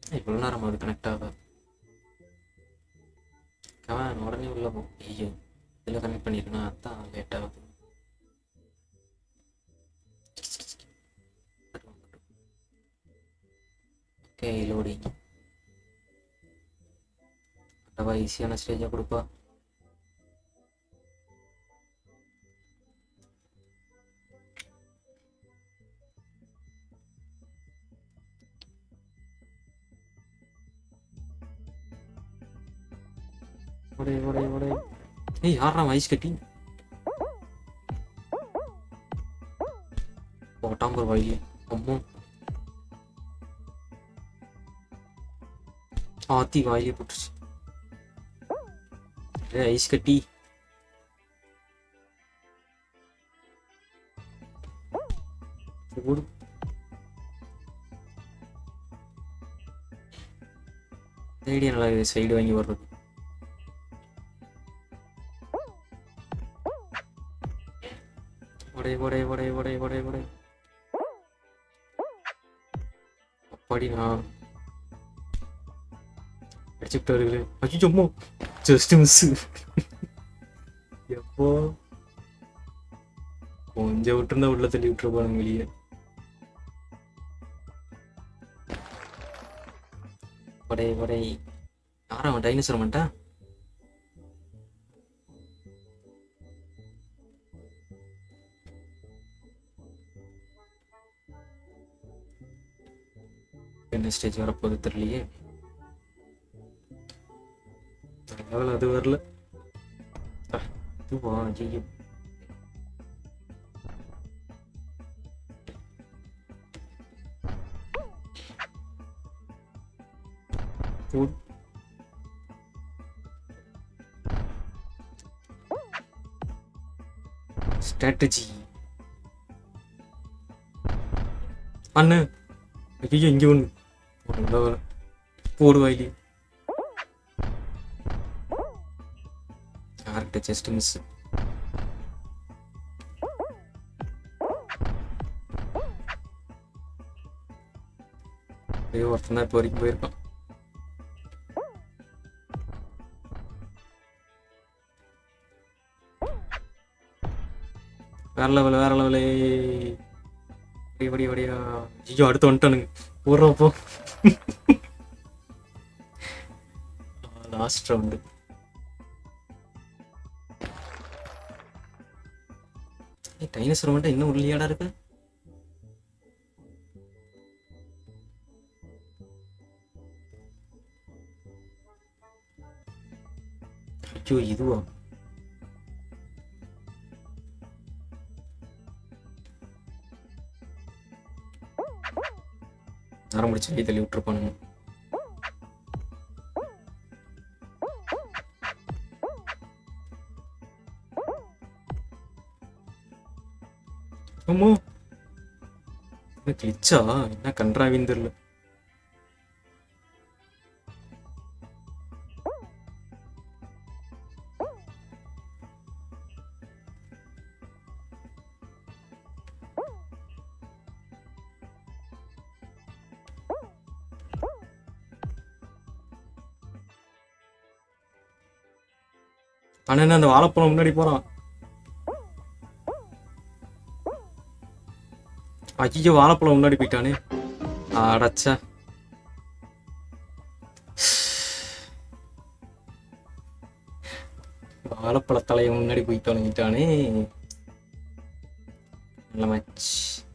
இவ்வளோ நேரம் அது கனெக்ட் ஆக கவன் உடனே உள்ள போ ஐயோ இதில் கனெக்ட் பண்ணிருக்கேன் அதான் லேட் ஆகுது ஓகே லோடிங் அட்டவா ஈஸியான ஸ்டேஜாக கொடுப்பா ஒடே ஒடே ஒடே ஏய் யாரா ஐஸ் கட்டி போட்டாம் ஒரு வழி அம்மா ஆத்தி வாயிலே போட்டுருச்சு ஏய் ஐஸ் கட்டி ஓடு தேடி நல்லா சைடு வாங்கி வர்றது ஒடே ஒடே ஒடே ஒடே ஒடே ஒடே அப்பாடி நான் அடிச்சுட்டு வருகிறே அச்சு சும்மா ஜஸ்ட் மிஸ் எப்போ கொஞ்சம் விட்டுருந்தா உள்ள தள்ளி விட்டுருப்பானுங்க வெளியே ஒடே ஒடே யாரா அவன் டைனோசர் மண்டா என்ன ஸ்டேஜ் வரப்போகுது தெரியலையே லெவல் அது வரல அஹ், இதுவா ஐயோ Food. ஸ்ட்ராட்டஜி அண்ணு ஐயோ இங்க ஒண்ணு ஒண்ணு வர போடு வாயிலி யார்கிட்ட ஜஸ்ட் மிஸ் ஐயோ ஒருத்தன் தான் இப்போ வரைக்கும் போயிருக்கான் வேற லெவல் வேற லெவலே வடி வடி வடியா ஐயோ அடுத்து வந்துட்டானுங்க போடுறப்போ லாஸ்ட் ரவுண்டு டைனோசர் மட்டும் இன்னும் உள்ளியாடா இருக்கு ஐயோ இதுவா நேரம் முடிச்சு வெளியே தள்ளி விட்டுருப்பானுங்க ஆமா என்ன கிளிச்சா என்ன கன்றாவின்னு தெரியல ஆனா என்ன அந்த வாழைப்பழம் முன்னாடி போறான் ஐயோ வாழைப்பழம் முன்னாடி போயிட்டானே அடச்சா வாழைப்பழ தலையை முன்னாடி போயிட்டானுங்கிட்டானே நல்ல மேட்ச்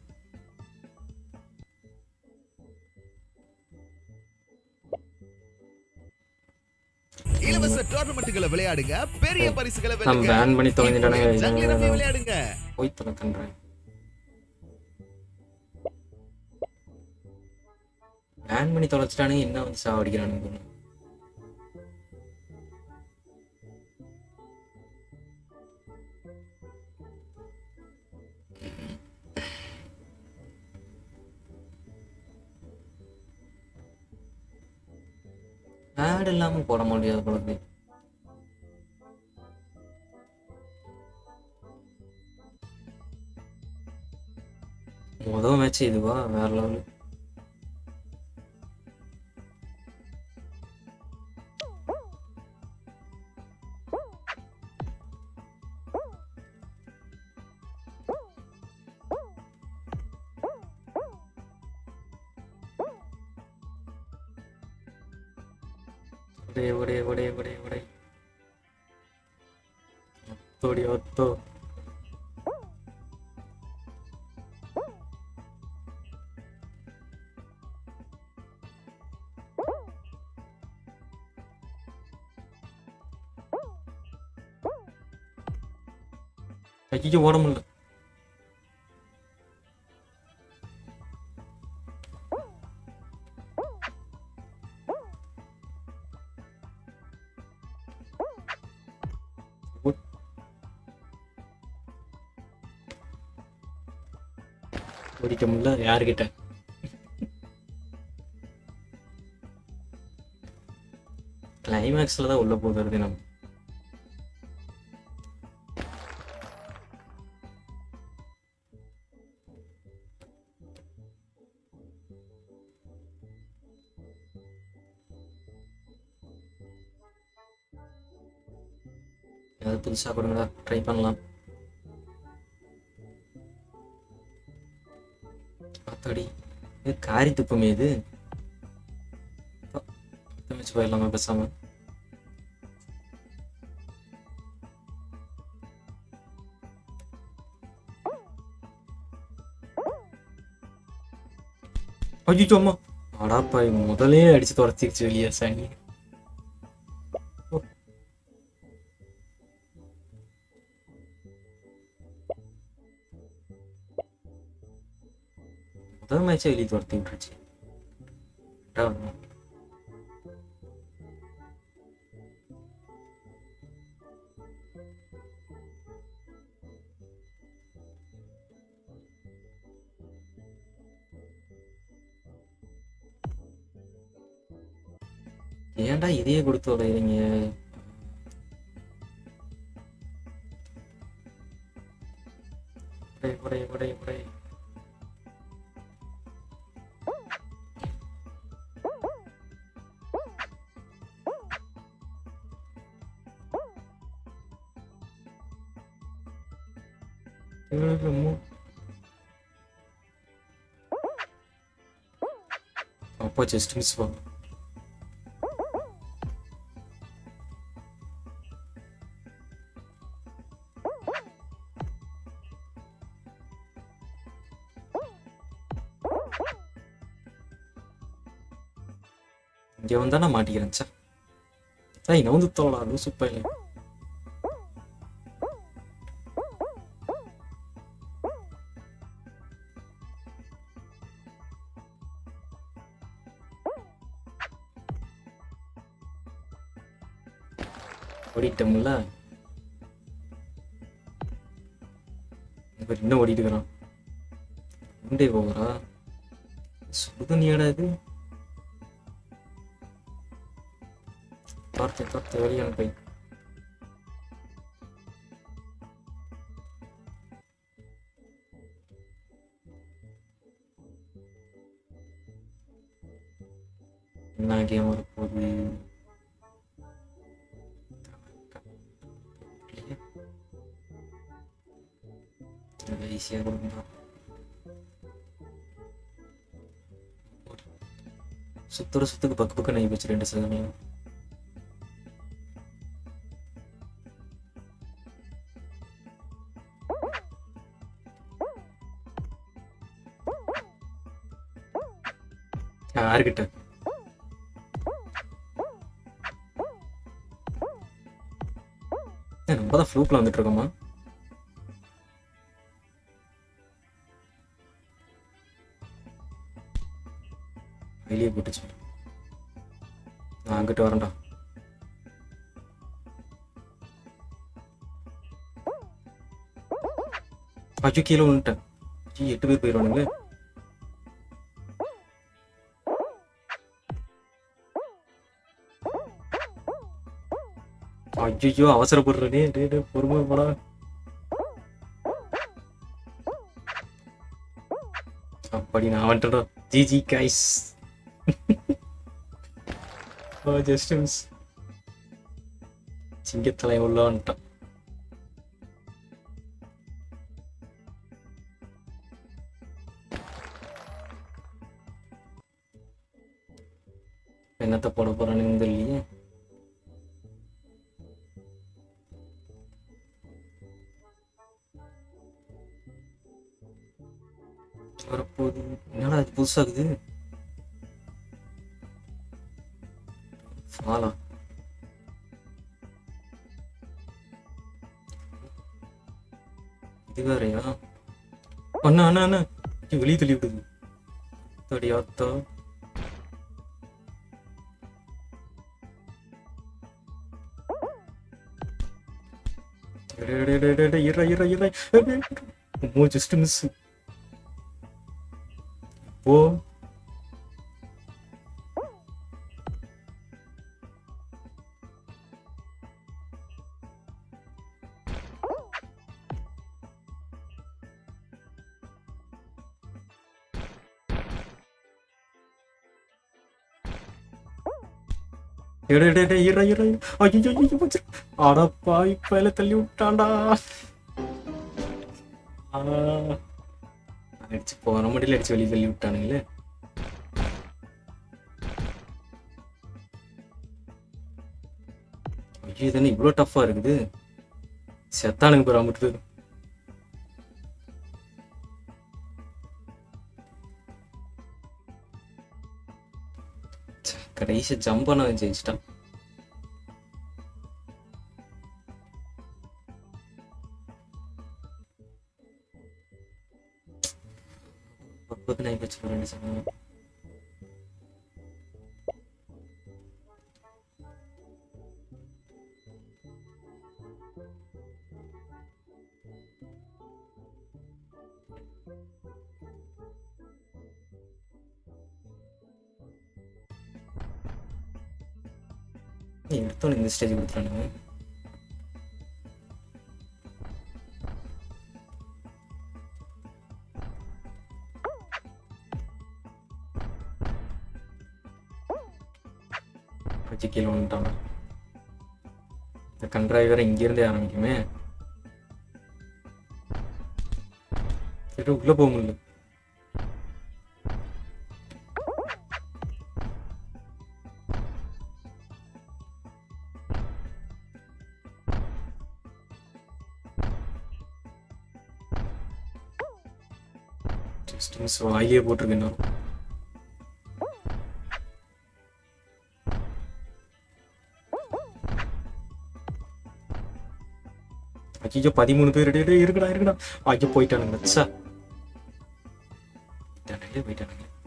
இலவச டோர்னமெண்ட்டுகளை விளையாடுங்க பெரிய பரிசுகளை நான் வெல்லுங்க பேன் பண்ணி தொலைஞ்சிட்டானுங்க இப்போதே ஜங்லி ரம்மி விளையாடுங்க போய் தொலைக்கன்றேன் பேன் பண்ணி தொலைச்சிட்டானுங்க என்ன வந்து சாவடிக்கிறானுங்க ஆட் இல்லாம போட முடியாது போல இருக்கு. முதல் மேட்ச் இதுவா வேற லெவல் ஒடே ஒடே ஒடே ஒடே ஒடே ஒத்தோடி ஒத்தோ ஐயோ ஓட முடியல ஓடிக்க முடியல யாருக்கிட்ட கிளைமேக்ஸ்ல தான் உள்ள போகிறது நம்ம ஏதாவது புதுசாக கொடுங்கடா ட்ரை பண்ணலாம் ஆத்தாடி இது காரி துப்புமே இது வச்சு போயிடலாமா பேசாம ஐயோ அம்மா அடாப்பாய் முதலே அடிச்சு துரத்திடுச்சு வெளியே சாணி முதல் மேட்சே வெளியே துரத்தி விட்டுருச்சு அடா. ஏன்டா இதையே கொடுத்து விளையிறீங்க உடை உடை உடை உடை இவனுக்கு மூ- அப்பா ஜஸ்ட் மிஸ் பா இங்க வந்தா நான் மாட்டிக்கிறேன் சே ஏய் நவுந்து தோலா லூசு பையன் ஓடிட்டோம்ல இவர் இன்னும் ஓடிட்டு இருக்கிறான் உண்டே போகிறா சுடுதண்ணியாடா இது பார்த்து பார்த்து வெளியான போய் என்ன கேம் வரப்போகுது ஈஸியாக கொடுக்கும்பா சுத்துற சுத்துக்கு பக்கு பக்கம் நெய் வச்சு ரெண்டு சதவீதம் யாருக்கிட்ட ஏய், நம்ம தான் ஃப்ளூக்ல வந்துட்டு இருக்கோமா வெளியே போட்டுச்சு நான் அங்கிட்டு வரேன்டா ஐயோ கீழே விழுந்துட்டேன் ஐயோ, எட்டு பேர் போயிடுவானுங்களே ஐயோ அவசரப்படுறனே டே டே பொறுமை போடா அப்படி நான் வந்துட்டா ஜிஜி கைஸ் ஓ ஜஸ்ட் மிஸ் சிங்கத்தலை உள்ள வந்துட்டான் என்னத்த போட போறானுன்னு தெரியலையே புதுசாகுது ஃபாலா இது வேறயா அண்ணா அண்ணா அண்ணா ஐயோ, வெளியே தள்ளி விடுது தடி ஆத்தா டேய், டேய், டேய், டேய், டேய், இருடா, இருடா, இருடா. டேய், டேய், டேய். அம்மோ, just miss. போ டேய், டேய், டேய், டேய், இருடா, இருடா, இருடா. ஐயோ, ஐயோ, ஐயோ, போச்சு. அடப்பா இப்ப எல்லாம் தள்ளி விட்டான்டா ஆ. அடிச்சு போன மட்டில அடிச்சு வெளியே தள்ளி விட்டானுங்களே ஐயோ இது என்ன இவ்வளோ டஃப்பா இருக்குது செத்தானுங்க பேர் அம்பிட்டு கடைசி ஜம்ப் பண்ண ஜெயிச்சிட்டான் பக்கத்து நாய் வச்சு ரெண்டு சொன்னாங்க எடுத்தோன்னு இந்த ஸ்டேஜ் கொடுத்துறானுங்க வச்சு கீழே வந்துட்டாங்க இந்த கன்றாய் வேற இங்கிருந்தே ஆரம்பிக்குமே சரி உள்ள போக முடியல ஜஸ்ட் மிஸ் வாயிலே போட்டிருக்கு இன்னும் ஐயோ பதிமூணு பேர் டே டே இருக்குடா இருக்குடா ஐயோ போயிட்டானுங்க சா போயிட்டானுங்களே போயிட்டானுங்களே